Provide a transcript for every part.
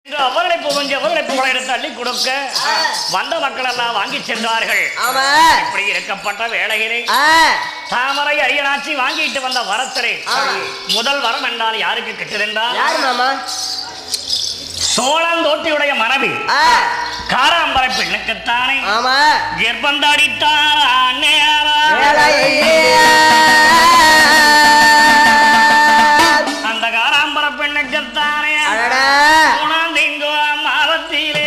அவர்களை புகஞ்சு அவர்களை புகழ எடுத்து அள்ளி கொடுக்க வந்த மக்கள் எல்லாம் வாங்கி சென்றார்கள் ஆமா இப்படி இருக்கப்பட்ட வேளையிலே ஆ, தாமரை அரியனாட்சி வாங்கிட்டு வந்த வரத்திலே முதல் வரம் என்றால் யாருக்கு கிட்டதென்றால் யாரு மாமா சோழந்தோட்டியுடைய மனைவி ஆ, காராம்பரை பெண்ணுக்குத்தானே ஆமா கர்ப்பந்தாடித்தான் வேலையே. அந்த காராம்பர பெண்ணுக்குத்தானே அடடா. உணர்ந்திங்கோ மாதத்திலே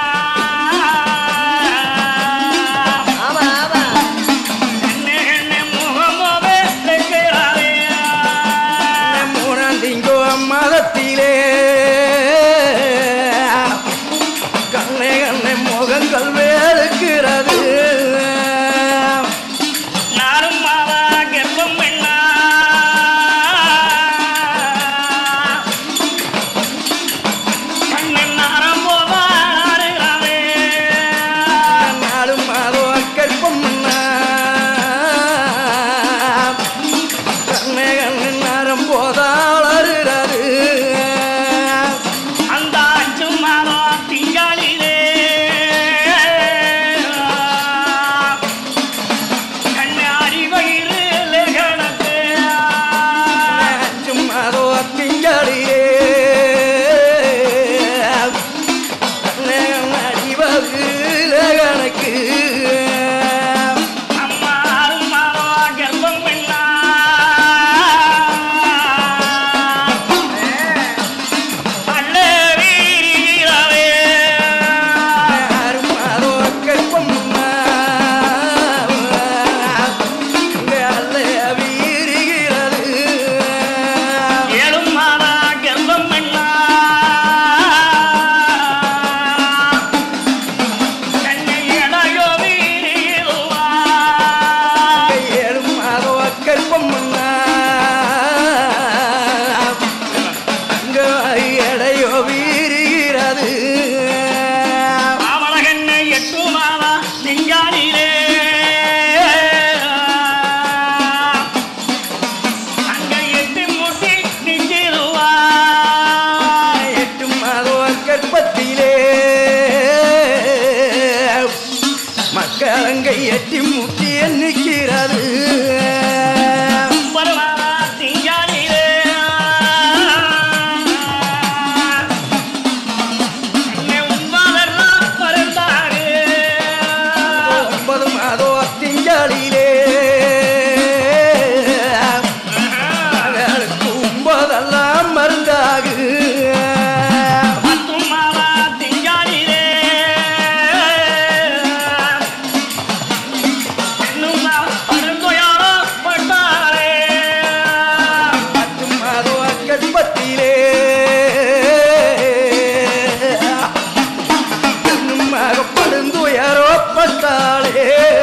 ஆமா ஆமா என்ன என்ன முகமோவே இருக்கிறாரே. மூணாந்திங்கோ மதத்திலே கண்ணே கண்ணே முகங்கள் வேறுக்கிறது நானும் மாதா கர்ப்பம் பெண்ணா கண்ணன் நாரம் போதாடுகிறாரே. நாளும் அதோ கற்பம் கண்ணே கண்ணே நரம் போதாளருகிறது அந்த அஞ்சு மாதம் திங்களிலே கண்ணாடி வயிறு கணக்கு அஞ்சும் அதோ திங்களிலே கண்ணே கண்ணே அடிவதில் கணக்கு அம்மா அருமாவா கர்ப்பம் பெண்ணா அண்ணே வீரவே யாரும் அதோ கற்பம் அல்ல வீறுகிறது ஏழும் மாதா கர்ப்பம் பெண்ணா கண்ணை எடையோ வீரிடுவா ஏழும் அதோ கற்பம் அங்க எடையோ வீறுகிறது அவளகண்ணை எட்டு மாதா திங்கானிலே அங்க எட்டு முட்டி நிற்கிடுவா எட்டும் அதோ கற்பத்திலே மக்கள் அங்க எட்டி முட்டி நிற்கிறது பரவாதா திங்கானிலே அங்கே உண்பாதெல்லாம் பருந்தாரு ஒன்பது மாதோ திங்களிலே மகளுக்கு ஒன்பதெல்லாம் மருந்தாகு பத்தும் மாதா திங்கானிலே இன்னும் நான் பருந்துயாரோ பட்டாரே மற்றும் மாதோ கற்பத்திலே இன்னும் மகப்படுந்துயரோ பட்டாளே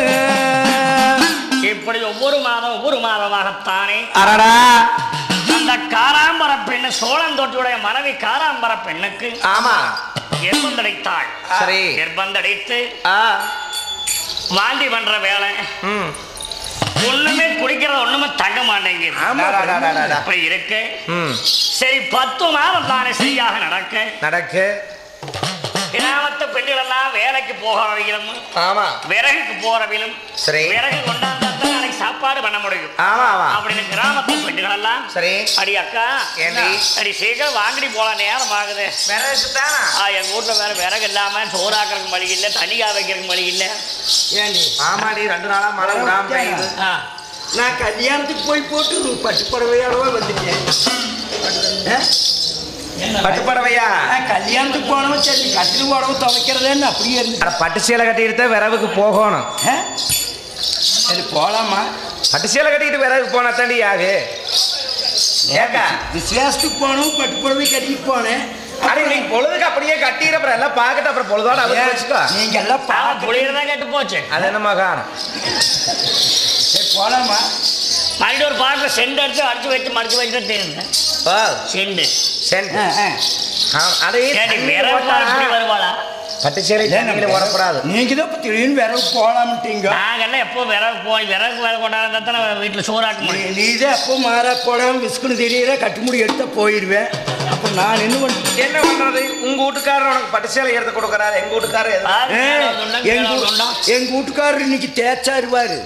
இப்படி ஒவ்வொரு மாதம் ஒவ்வொரு மாதமாகத்தானே அரடா அந்த காராம்பர பெண்ணு சோழந்தோட்டியுடைய மனைவி காராம்பர பெண்ணுக்கு ஆமா கர்ப்பந்தடைத்தாள் சரி. கர்ப்பந்தடைத்து ஆ வாந்தி பண்ற வேலை ம் ஒண்ணுமே குடிக்கிறது ஒண்ணுமே தங்க மாட்டேங்குது ஆமா அப்படி இருக்கு ம் சரி பத்து மாதம் தானே சரியாக நடக்க நடக்கு கிராமத்து பெண்கள் எல்லாம் வேலைக்கு போகிறவர்களும் ஆமா விறகுக்கு போறவிலும் சரி. விறகு கொண்டாந்தா தான் நாளைக்கு சாப்பாடு பண்ண முடியும் ஆமா ஆமா அப்படின்னு கிராமத்து பெண்கள் எல்லாம் சரி அடி அக்கா ஏண்டி? அடி சீக்கிரம் வாங்கடி போலாம் நேரம் ஆகுது விறகு தானா ஆ, எங்க வீட்டுல வேற விறகு இல்லாம சோறாக்கிறதுக்கு மழை இல்ல தண்ணிக்கா வைக்கிறதுக்கு மழை இல்ல ஏண்டி ஆமாடி ரெண்டு நாளா மழை விடாம பெய்யுது ஆ, நான் கல்யாணத்துக்கு போய் போட்டு பட்டு புடவையோடவே வந்துட்டேன் ஆ? பட்டு படவையா நான் கல்யாணத்துக்கு போனோம் சரி கட்டில் புடவை துவைக்கிறதுன்னு அப்படியே இருந்து அட பட்டு சேலை கட்டிட்டு விறகுக்கு போகணும் ஆ? சரி போலாமா பட்டு சேலை கட்டிட்டு விறகுக்கு போனா தாண்டி ஆகு ஏக்கா விசேஷத்துக்கு போனோம் பட்டு புடவை கட்டிட்டு போனேன் அடி நீ பொழுதுக்கு அப்படியே கட்டிட்டு அப்புறம் எல்லாம் பார்க்கட்டு அப்புறம் பொழுதோட அவங்க வச்சுக்கோ நீங்க எல்லாம் ஆமா, பார்க்க புளியறதா கெட்டு போச்சு அது என்னமா காணும் சரி போலாமா மறுபடியும் ஒரு பாட்டில் செண்டு எடுத்து அடிச்சு வச்சு மடிச்சு வச்சுட்டு தெரியுது ஓ செண்டு சென்ட் ஆ, ஆ. அது ஏடி விறகு இப்படி வருவாளா பட்டு சேலை தண்ணியில உரப்படாது நீங்க தான் இப்ப திடீர்னு விரவு போலாம்ட்டீங்க நாங்கெல்லாம் எப்போ விறகு போய் விறகு வேலை கொண்டாடுறதா தான் வீட்டில் சோறாக்க முடியும் நீ தான் எப்போ மாறா போடாம விஸ்குன்னு தெரியல கட்டுமுடி எடுத்தா போயிடுவேன் அப்ப நான் என்ன பண்ணுறேன் என்ன பண்றது உங்க வீட்டுக்காரர் உனக்கு பட்டு சேலை எடுத்து கொடுக்கறாரு எங்க வீட்டுக்காரர் எது- பாரு, மேல ஒண்ணும் கீழே எங்க ஒண்ணும். எங்க வீட்டுக்காரர் இன்னைக்கு தேய்ச்சாருவாரு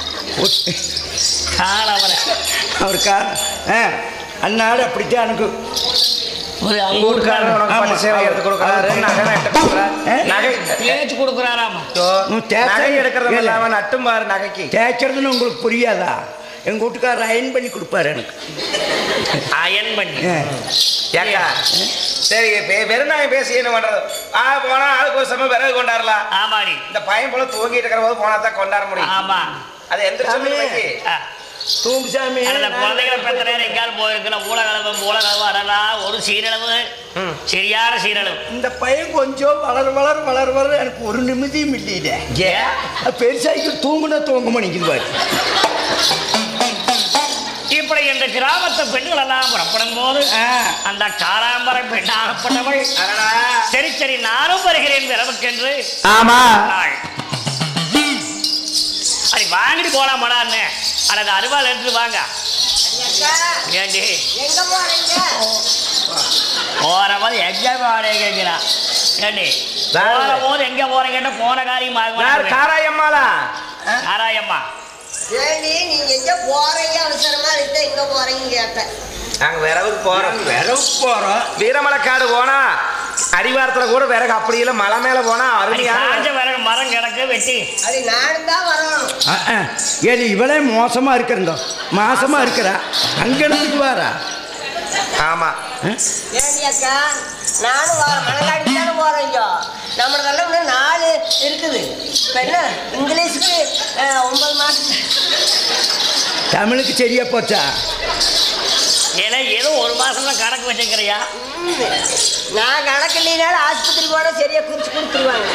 கால அவரை. அவர் கார் ஆ அன்னாடு அப்படித்தான் எனக்கு ஒரு உங்க அவங்க வீட்டுக்காரர் உனக்கு பட்டு சேலை எடுத்து கொடுக்கறாரு நகை எடுத்து கொடுக்கறாரு நகை தேய்ச்சி கொடுக்குறாராமா ஓ, உன் தேய்ச்சா- நகை எடுக்கிறது இல்ல. இல்லாம நட்டும் பாரு நகைக்கு தேய்க்கிறதுன்னு உங்களுக்கு புரியாதா எங்க வீட்டுக்காரர் அயன் பண்ணி கொடுப்பாரு எனக்கு அயன் பண்ணி ஆ. ஏக்கா சரி பெ- பெருநாயம் பேசி என்ன பண்றது ஆ போனா ஆளுக்கு ஒரு சமயம் விறகு கொண்டாடலாம் ஆமாடி இந்த பையன் போல தூங்கிட்டு இருக்கிற போது போனா தான் கொண்டாட முடியும் ஆமா அது எந்த சொல்லி ஆ. தூங்கு சாமி அந்த குழந்தைகளை பெற்ற நேரம் எங்காலும் போயிருக்கிற ஊழகளவு ஊழகளவு அதெல்லாம் ஒரு சீரளவு சரியான சீரளவு இந்த பையன் கொஞ்சம் வளர வளர வளர வளர எனக்கு ஒரு நிம்மதியும் இல்லையில ஏன் பெருசாக்கி தூங்குனா தூங்க மாட்டேங்குது பாரு இப்படி இந்த கிராமத்து பெண்கள் எல்லாம் புறப்படும் போது ஆ. அந்த காராம்பரை பெண்ணாகப்பட்டவள் சரி சரி நானும் வருகிறேன் விரவுக்கென்று ஆமா நாள் அடி வாங்கிட்டு போலாமாடான்னு அல்லது அருவாள் எடுத்துட்டு வாங்க ஏண்டி எங்க போறீங்க போற போது எங்க போறேன் கேட்கிறா ஏண்டி வேற போற இல்லை. போது எங்க போறீங்கன்னு போன காரியம் யார் காராயம்மாளா ஆராயம்மா சரி நீங்க எங்க போறீங்க அவசரமா இருக்கு எங்க போறீங்க கேட்டேன் நாங்க விறகுக்கு போறோம் விரவு போறோம் வீரமலைக்காடு போனா அடிவாரத்துல கூட விறகு அப்படி இல்ல மலை மேல போனா அடி காஞ்ச அருமையான விறகு மரம் கிடக்கு வெட்டி அது நானும் தான் வரணும் ஆ, ஆ. ஏடி இவளே மோசமா இருக்கிறங்க மாசமா இருக்கிறா அங்கிடத்துக்கு வாரா ஆமா ஏண்டி அக்கா நானும் வரேன் மணலாடி தானே போறீங்க நம்மளதெல்லாம் இன்னும் நாலு இருக்குது இப்ப என்ன இங்கிலீஷுக்கு அஹ், ஒன்பது மாசம் தமிழுக்கு சரியா போச்சா ஏன்னா ஏதோ ஒரு மாசம் தான் கணக்கு வச்சுக்கிறியா ம். நான் கணக்கு இல்லைனாலும் ஆஸ்பத்திரி போனா சரியா குறிச்சு கொடுத்துருவாங்க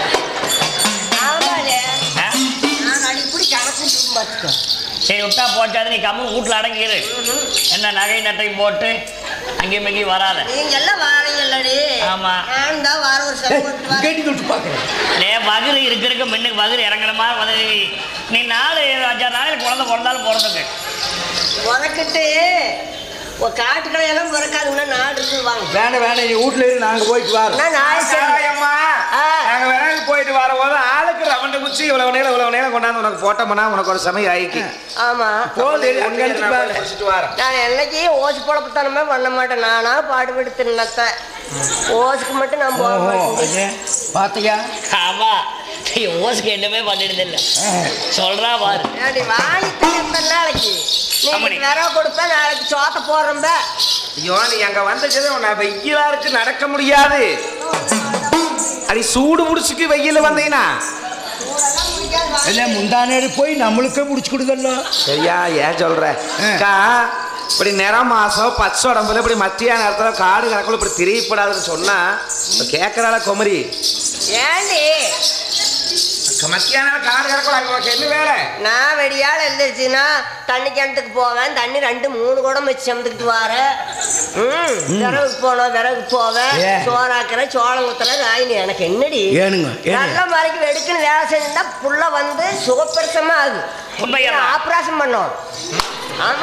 ஆமாலே ஆ? நான் அடிப்படி கணக்கு பார்த்துக்கோ சரி விட்டா போச்சாது நீ கம்மு வீட்டில் அடங்கிரு என்ன நகை நட்டையும் போட்டு அங்கேயும் இங்கேயும் வராத நீங்க எல்லாம் வாரீங்கல்லடி ஆமா. நான் தான் வார ஒரு செலவு போட்டு வரேன் கேட்டு தொட்டு பாக்குறேன் நே வகுறு இருக்க இருக்க மின்னுக்கு வகுறு இறங்குற மாதிரி வந்து நீ நாலு அஞ்சாறு நாளைக்கு குழந்தை பிறந்தாலும் பிறந்துக்கு உனக்கிட்டு ஒரு காட்டுக்கடையெல்லாம் பிறக்காதுன்னா நாடு இருக்குது வாங்க வேணாம் வேணாம் நீ வீட்டுல இரு நாங்க போயிட்டு வரோம் நான் நாய் சரி காராயம்மா ஆ. நாங்க விறகு போயிட்டு வரும்போது ஆளுக்கு ரவண்டு குச்சி இவ்வளவு நேரம் இவ்வளவு நேரம் கொண்டாந்து உனக்கு போட்டோம்னா உனக்கு ஒரு சமயம் ஆயிக்கு ஆமா போது அங்க எடுத்துட்டு வாரு. குடிச்சிட்டு வரேன் நான் என்னைக்கு ஓசி பொழப்புத்தனமே பண்ண மாட்டேன் நானா பாடுபட்டு தின்னத்தேன் ஓசுக்கு மட்டும் நான் போக ஓஹோ மாட்டேன் அது பாத்தியா ஆமா நீ ஓசுக்கு என்னமே பண்ணிடுது இல்ல சொல்றா பாரு ஏடி வாங்கி தின்ன நாளைக்கு நீ ஆமாடி. இன்னைக்கு விரவ கொடுப்ப நாளைக்கு சோத்த போடுறம்ப ஐயோ நீ அங்க வந்துச்சது உன்னை வெயிலா இருக்கு நடக்க முடியாது அடி சூடு புடிச்சுக்கு வெயில வந்தீங்கன்னா இல்ல முந்தானேரு போய் நம்மளுக்கே முடிச்சு கொடுதല്ലോ சரியா ஏன் சொல்ற ஆ. அக்கா இப்படி நிறம் மாசம் பச்சை உடம்புல இப்படி மத்தியான நேரத்துல காடு கணக்குள்ள இப்படி திரியப்படாதுன்னு சொன்னா இப்ப கேக்குறாள குமரி ஏண்டி மத்தியான நேரம் காடு கணக்குள்ள அங்க உனக்கு என்ன வேலை நான் வெடியால் எழுந்திரிச்சுன்னா தண்ணி கிணத்துக்கு போவேன் தண்ணி ரெண்டு மூணு குடம் வச்சு சமந்துக்கிட்டு வரேன் ம் விறகுக்கு போனோம் விறகுக்கு போவேன் ஏ. சோறாக்குறேன் சோளம் குத்துறேன் ராயினி எனக்கு என்னடி ஏனுங்க ஏனுங்க நல்ல மாதிரிக்கு வெடுக்குன்னு வேலை செஞ்சா புள்ள வந்து சுகப்பிரசமா ஆகுது உண்மையா? ஆப்ரேஷன் பண்ணோம் ஆமா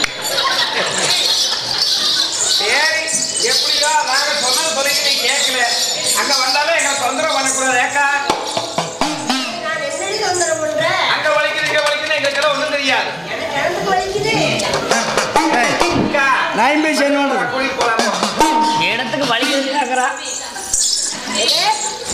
சரி எப்படியோ நாங்க சொன்னது சொல்லிட்டு நீ கேட்கல அங்க வந்தாலும் எங்களை தொந்தரவு பண்ணக்கூடாது ஏக்கா நான் என்னடி தொந்தரவு பண்றேன் அங்க வலிக்குது இங்க வலிக்குது எங்களுக்கு எல்லாம் ஒண்ணும் தெரியாது எனக்கு கிணத்துக்கு வலிக்குது ஏய், அக்கா நான் போய் செய்ய வேண்டாம். கூட்டிட்டு போலாம் இடத்துக்கு வலிக்குதுங்கிறா எது?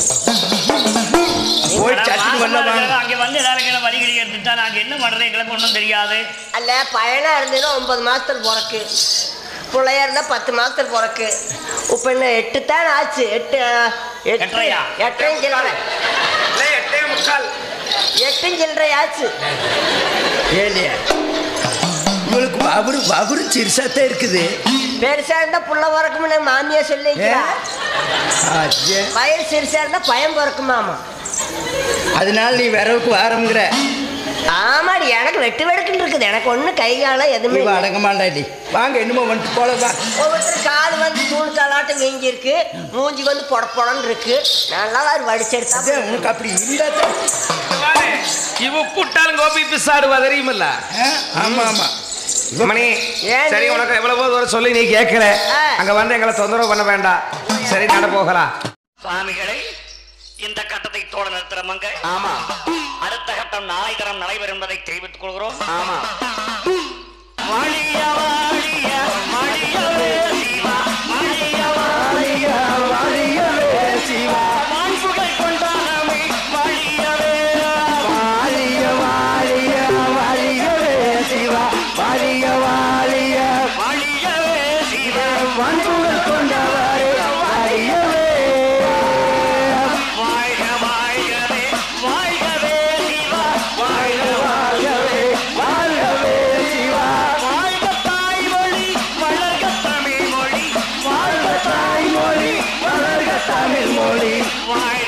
போய் சட்டுன்னு வரல வாங்க அங்க வந்து எல்லாரும் வலிகளை எடுத்துட்டா நாங்க என்ன பண்றது எங்களுக்கு ஒன்றும் தெரியாது அல்ல பயனா இருந்ததுன்னா ஒன்பது மாசத்துல பிறக்கு பிள்ளையா இருந்தா பத்து மாசத்துல பிறக்கு இப்ப என்ன எட்டு தான் ஆச்சு எட்டு அஹ், எட்டு எட்டரையா? எட்டையும் சில்லறை இல்லை, எட்டே முக்கால் எட்டும் சில்லறை ஆச்சு ஏலியா இவளுக்கு வபுரு வபுரு சிறுசாத்தான் இருக்குது பெருசா இருந்தா புள்ள பிறக்கும்னு மாமியா சொல்லிக்கிறா ஆச்சே. வயிறு சிறுசா இருந்தா பயம் பிறக்குமாமா அதனால நீ விரவுக்கு வாரம்ங்கிற ஆமாடி எனக்கு வெட்டு வெடுக்குன்னு இருக்குது எனக்கு ஒண்ணு கை காலம் எதுவுமே இவ இல்லை. அடங்க மாட்டாடி வாங்க என்னமோ வந்துட்டு போலதான் ஒவ்வொருத்தர் காது வந்து தூள் தாளாட்டம் வீங்கி இருக்கு மூஞ்சி வந்து பொட பொடன்னு இருக்கு நல்லா அது வடிச்செடுத்தா அதே உனக்கு அப்படி இருந்தா தான். இவ புட்டாலும் கோபி பிசாடுவா தெரியுமில்ல ஆ, ஆமா ஆமா மணி ஏன் சரி நீ- உனக்கு எவ்வளவோ தூரம் சொல்லி நீ கேட்கல ஆ. அங்க வந்து எங்களை தொந்தரவு பண்ண வேண்டாம் சரி நட போகலாம் சுவாமிகளை இந்த கட்டத்தை தோட நிறுத்துறமங்க ஆமா அடுத்த கட்டம் நாளை தரம் நடைபெறும் என்பதை தெரிவித்துக் கொள்கிறோம் ஆமா வாழிய வாழிய வாழியவே சிவா வாழிய வாழிய வாழியவே சிவா வான்புகழ் கொண்டாடமே வாழியவே வாழிய வாழிய வாழியவே சிவா வாழிய வாழிய வாழியவே சிவா வன்புகள் கொண்டவரே வாழியவே வாழ்க வாழ்கவே வாழ்கவே சிவா வாழ்க வாழ்கவே வாழ்கவே சிவா வாழ்க தாய்மொழி வளர்க தமிழ் மொழி வாழ்க தாய்மொழி வளர்க தமிழ் மொழி வாழ்க